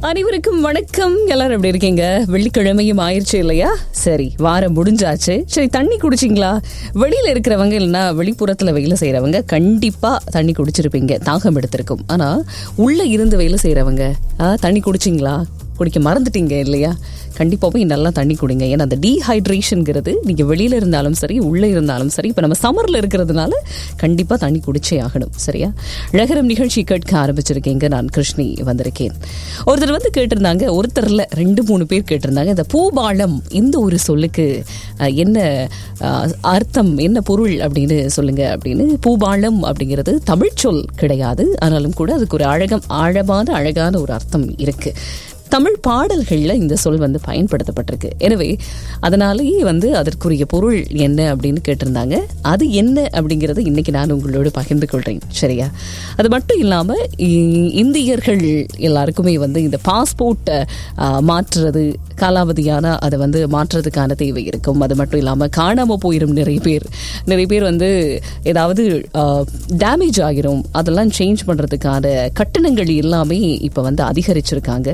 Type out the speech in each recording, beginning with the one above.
அனைவருக்கும் வணக்கம் எல்லாரும் எப்படி இருக்கீங்க வெள்ளிக்கிழமையும் ஆயிடுச்சு இல்லையா சரி வாரம் முடிஞ்சாச்சு சரி தண்ணி குடிச்சிங்களா வெளியில இருக்கிறவங்க இல்லைன்னா வெளிப்புறத்துல வேலை செய்யறவங்க கண்டிப்பா தண்ணி குடிச்சிருப்பீங்க தாகம் எடுத்திருக்கும் ஆனா உள்ள இருந்து வேலை செய்யறவங்க ஆ, தண்ணி குடிச்சிங்களா குடிக்க மறந்துட்டீங்க இல்லையா கண்டிப்பாக போய் நல்லா தண்ணி குடிங்க ஏன்னா அந்த டீஹைட்ரேஷனுங்கிறது நீங்கள் வெளியில் இருந்தாலும் சரி உள்ளே இருந்தாலும் சரி இப்போ நம்ம சம்மரில் இருக்கிறதுனால கண்டிப்பாக தண்ணி குடிச்சே ஆகணும் சரியா ழகரம் நிகழ்ச்சி கேட்க ஆரம்பிச்சிருக்கீங்க நான் கிருஷ்ணி வந்திருக்கேன் ஒருத்தர் வந்து கேட்டிருந்தாங்க ஒருத்தரில் ரெண்டு மூணு பேர் கேட்டிருந்தாங்க இந்த பூபாலம் இந்த ஒரு சொல்லுக்கு அஹ், என்ன அஹ், அர்த்தம் என்ன பொருள் அப்படின்னு சொல்லுங்க அப்படின்னு பூபாலம் அப்படிங்கிறது தமிழ் சொல் கிடையாது ஆனாலும் கூட அதுக்கு ஒரு அழகம் ஆழமான அழகான ஒரு அர்த்தம் இருக்கு தமிழ் பாடல்கள்ல இந்த சொல் வந்து பயன்படுத்தப்பட்டிருக்கு எனவே அதனாலேயே வந்து அதற்குரிய பொருள் என்ன அப்படின்னு கேட்டிருந்தாங்க அது என்ன அப்படிங்கறத இன்னைக்கு நான் உங்களோட பகிர்ந்து கொள்றேன் சரியா அது மட்டும் இல்லாம இ- இந்தியர்கள் எல்லாருக்குமே வந்து இந்த பாஸ்போர்ட் மாற்றுறது காலாவதியான அதை வந்து மாற்றுறதுக்கான தேவை இருக்கும் அது மட்டும் இல்லாம காணாம போயிடும் நிறைய பேர் நிறைய பேர் வந்து ஏதாவது டேமேஜ் ஆகிரும் அதெல்லாம் சேஞ்ச் பண்றதுக்கான கட்டணங்கள் எல்லாமே இப்ப வந்து அதிகரிச்சிருக்காங்க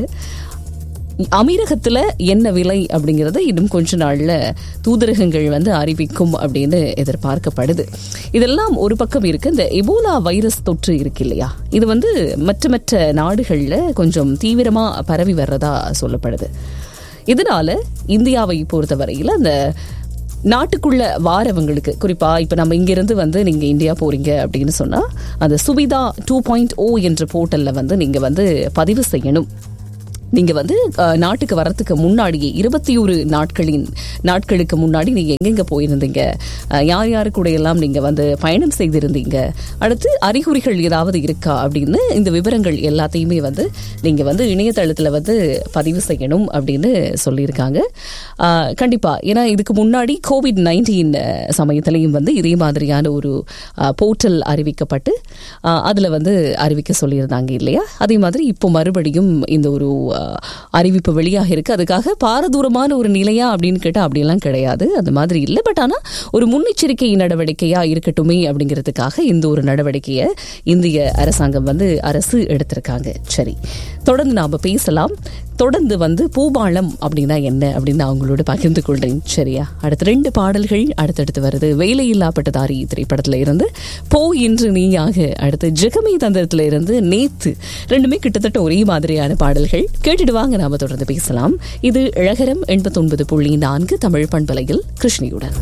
அமீரகத்துல என்ன விலை அப்படிங்கறத இன்னும் கொஞ்ச நாள்ல தூதரகங்கள் வந்து அறிவிக்கும் அப்படின்னு எதிர்பார்க்கப்படுது இதெல்லாம் ஒரு பக்கம் இருக்கு இந்த எபோலா வைரஸ் தொற்று இருக்கு இல்லையா இது வந்து மற்ற மற்ற நாடுகள்ல கொஞ்சம் தீவிரமா பரவி வர்றதா சொல்லப்படுது இதனால இந்தியாவை பொறுத்தவரையில அந்த நாட்டுக்குள்ள வாரவங்களுக்கு குறிப்பா இப்ப நம்ம இங்கிருந்து வந்து நீங்க இந்தியா போறீங்க அப்படின்னு சொன்னா அந்த சுவிதா டூ பாயிண்ட் ஓ என்ற போர்ட்டல்ல வந்து நீங்க வந்து பதிவு செய்யணும் நீங்க வந்து அஹ், நாட்டுக்கு வரத்துக்கு முன்னாடியே இருபத்தி ஒரு நாட்களின் நாட்களுக்கு முன்னாடி நீங்க எங்கெங்க போயிருந்தீங்க அஹ், யார் யாரு கூட எல்லாம் நீங்க வந்து பயணம் செய்திருந்தீங்க அடுத்து அறிகுறிகள் ஏதாவது இருக்கா அப்படின்னு இந்த விவரங்கள் எல்லாத்தையுமே வந்து நீங்க வந்து இணையதளத்துல வந்து பதிவு செய்யணும் அப்படின்னு சொல்லியிருக்காங்க அஹ், கண்டிப்பா ஏன்னா இதுக்கு முன்னாடி கோவிட் நைன்டீன் சமயத்திலையும் வந்து இதே மாதிரியான ஒரு போர்ட்டல் அறிவிக்கப்பட்டு அஹ், அதுல வந்து அறிவிக்க சொல்லியிருந்தாங்க இல்லையா அதே மாதிரி இப்போ மறுபடியும் இந்த ஒரு அஹ், அறிவிப்பு வெளியாக இருக்கு அதுக்காக பாரதூரமான ஒரு நிலையா அப்படின்னு கேட்டா அப்படியெல்லாம் கிடையாது அந்த மாதிரி இல்லை பட் ஆனா ஒரு முன்னெச்சரிக்கை நடவடிக்கையா இருக்கட்டுமே அப்படிங்கிறதுக்காக இந்த ஒரு நடவடிக்கையை இந்திய அரசாங்கம் வந்து அரசு எடுத்திருக்காங்க சரி தொடர்ந்து நாம பேசலாம் தொடர்ந்து வந்து பூபாலம் அப்படின்னா என்ன அப்படின்னு நான் உங்களோட பகிர்ந்து கொள்றேன் சரியா அடுத்த ரெண்டு பாடல்கள் அடுத்தடுத்து வருது வேலையில்லா பட்டதாரி திரைப்படத்துல இருந்து போ இன்று நீயாக அடுத்து ஜெகமே தந்திரத்துல இருந்து நேத்து ரெண்டுமே கிட்டத்தட்ட ஒரே மாதிரியான பாடல்கள் கேட்டுட்டு வாங்க நாம தொடர்ந்து பேசலாம் இது இழகரம் எண்பத்தொன்பது புள்ளி நான்கு தமிழ் பண்பலையில் கிருஷ்ணியுடன்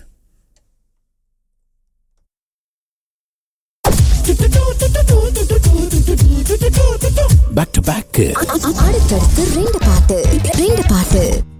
பேக் டு பேக் அடுத்தடுத்து ரெண்டு பாட்டு ரெண்டு பாட்டு